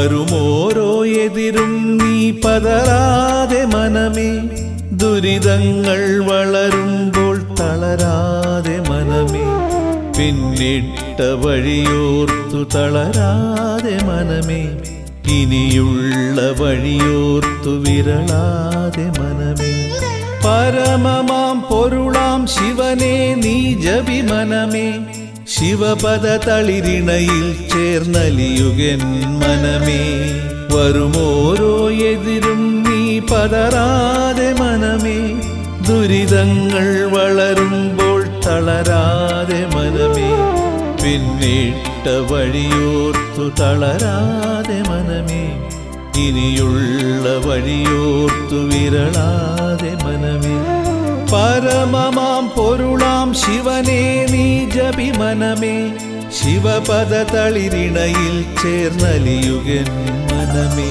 വരുമോരോ എതിരും നീ പതറാതെ മനമേ ദുരിതങ്ങൾ വളരുമ്പോൾ തളരാതെ മനമേ പിന്നിട്ട വഴിയോർത്തു തളരാതെ മനമേ ഇനിയുള്ള വഴിയോർത്തു വിരളാതെ മനമേ പരമമാം പൊരുളാം ശിവനെ നീ ജപി മനമേ ശിവപദ തളിരിണയിൽ ചേർന്നലിയുകൻ മനമേ വരുമോരോ എതിരും നീ പതറാതെ മനമേ ദുരിതങ്ങൾ വളരുമ്പോൾ തളരാതെ മനമേ പിന്നിട്ട വഴിയോർത്തു തളരാതെ മനമേ ഇനിയുള്ള വഴിയോർത്തു വിരളാതെ മനമേ പരമമാം പൊരുളാം ശിവനെ നീ ജപി മനമേ ശിവപദ തളിരിണയിൽ ചേർന്നലിയുകൻ മനമേ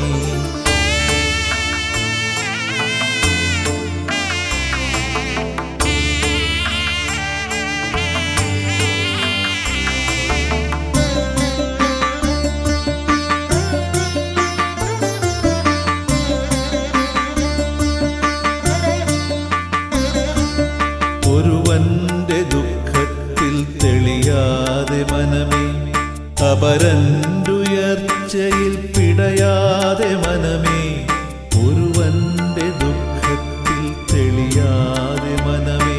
ഒരുവന്റെ ദുഃഖത്തിൽ തെളിയാതെ മനമേ അപരന്റുയർച്ചയിൽ പിടയാതെ മനമേ ഒരുവന്റെ ദുഃഖത്തിൽ തെളിയാതെ മനമേ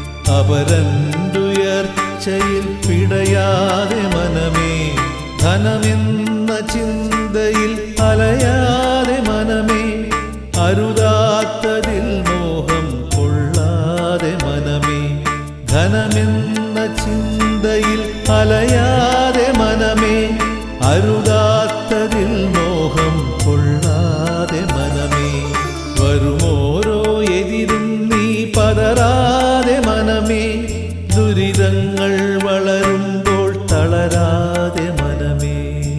അപരന്റുയർച്ചയിൽ പിടയാതെ മനമേ ധനമെന്ന ചിന്തയിൽ അലയാതെ മനമേ അരുതാത്തതിൽ മോഹം കൊള്ളാതെ മനമേ ധനമെന്ന ചിന്തയിൽ അലയാതെ മനമേ അരുതാത്തതിൽ മോഹം കൊള്ളാതെ മനമേ വരുമോരോ എതിരും നീ പതറാതെ മനമേ ദുരിതങ്ങൾ വളരുമ്പോൾ തളരാതെ മനമേ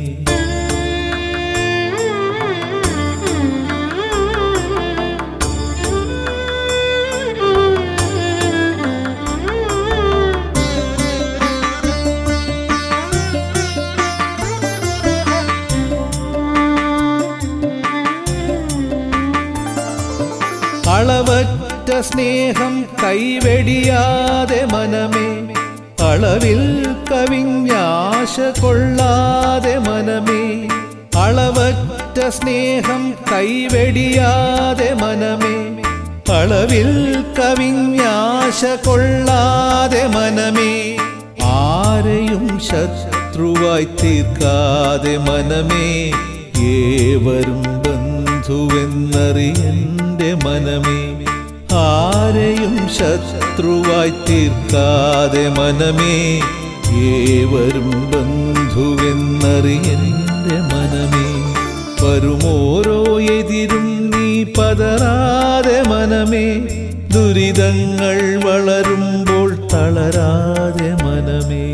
അളവറ്റ സ്നേഹം കൈവെടിയാതെ മനമേ അളവിൽ കവിഞ്ഞാശ കൊള്ളാതെ മനമേ അളവറ്റ സ്നേഹം കൈവെടിയാതെ മനമേ അളവിൽ കവിഞ്ഞാശ കൊള്ളാതെ മനമേ ആരെയും ശത്രുവായി തീർക്കാതെ മനമേ ഏവരും ബന്ധുവെന്നറിയന്റെ മനമേ ആരെയും ശത്രുവായി തീർക്കാതെ മനമേ ഏവരും ബന്ധുവെന്നറിയന്റെ മനമേ വരുമോരോ എതിരും നീ പതറാതെ മനമേ ദുരിതങ്ങൾ വളരുമ്പോൾ തളരാതെ മനമേ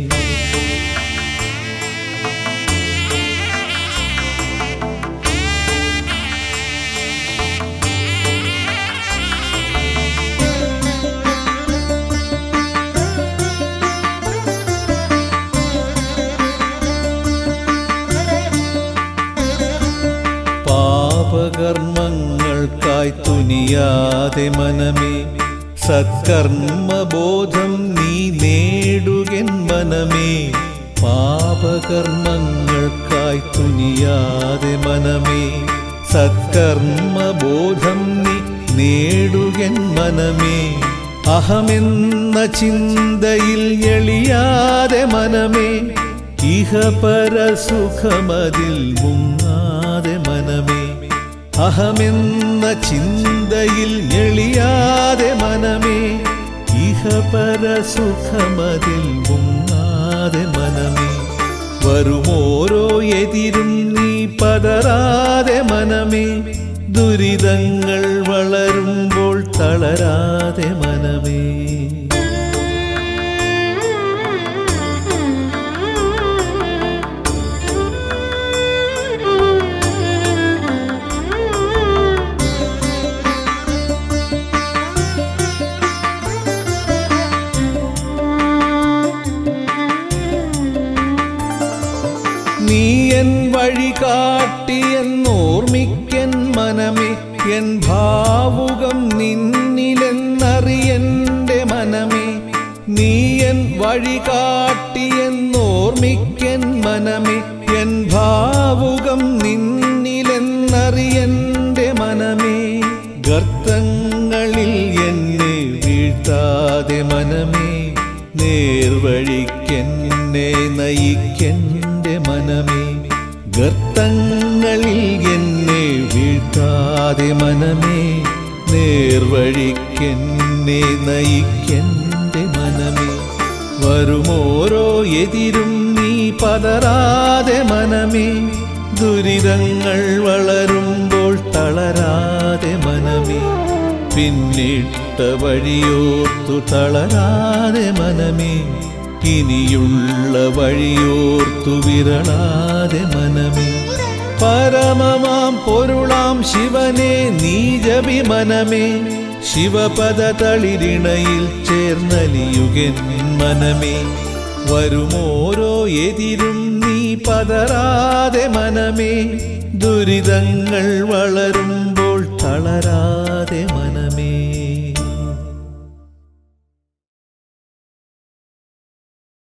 പാപകർമ്മങ്ങൾക്കായി തുനിയാതെ മനമേ സത്കർമ്മബോധം നീ നേടുകൻ മനമേ പാപകർമ്മങ്ങൾക്കായി തുനിയാതെ മനമേ സത്കർമ്മബോധം നീ നേടുകൻ മനമേ അഹമെന്ന ചിന്തയിൽ എളിയാതെ മനമേ ഇഹപരസുഖമതിൽ മുങ്ങാതെ മനമേ അഹമെന്ന ചിന്തയിൽ ഞെളിയാതെ മനമേ ഇഹപരസുഖമതിൽ മുങ്ങാതെ മനമേ വരുമോരോ എതിരും നീ പതറാതെ മനമേ ദുരിതങ്ങൾ വളരുമ്പോൾ തളരാതെ മനമേ നീ എൻ വഴി കാട്ടിയെന്നോർമ്മിക്കൻ മനമേ എൻ ഭാവുകം നിന്നിലെന്നറിയന്റെ മനമേ നീ എൻ വഴി കാട്ടിയെന്നോർമ്മിക്കൻ മനമേ എൻ ഭാവുകം നിന്നിലെന്നറിയന്റെ മനമേ ഗർത്തങ്ങളിൽ എന്നെ വീഴ്ത്താതെ മനമേ നേർവഴിക്കെന്നെ നയിക്കെന്റെ മനമേ ഗർത്തങ്ങളിൽ എന്നെ വീഴ്ത്താതെ മനമേ നേർവഴിക്കെന്നെ നയിക്കെന്റെ മനമേ വരുമോരോ എതിരും നീ പതറാതെ മനമേ ദുരിതങ്ങൾ വളരുമ്പോൾ തളരാതെ മനമേ പിന്നിട്ട വഴിയോർത്തു തളരാതെ മനമേ ഇനിയുള്ള വഴിയോർത്തു വിരളാതെ മനമേ പരമമാം പൊരുളാം ശിവനെ നീജപി മനമേ ശിവപദ തളിരിണയിൽ ചേർന്നലിയുകൻ മനമേ വരുമോരോ എതിരും നീ പതറാതെ മനമേ ദുരിതങ്ങൾ വളരുമ്പോൾ തളരാതെ മനമേ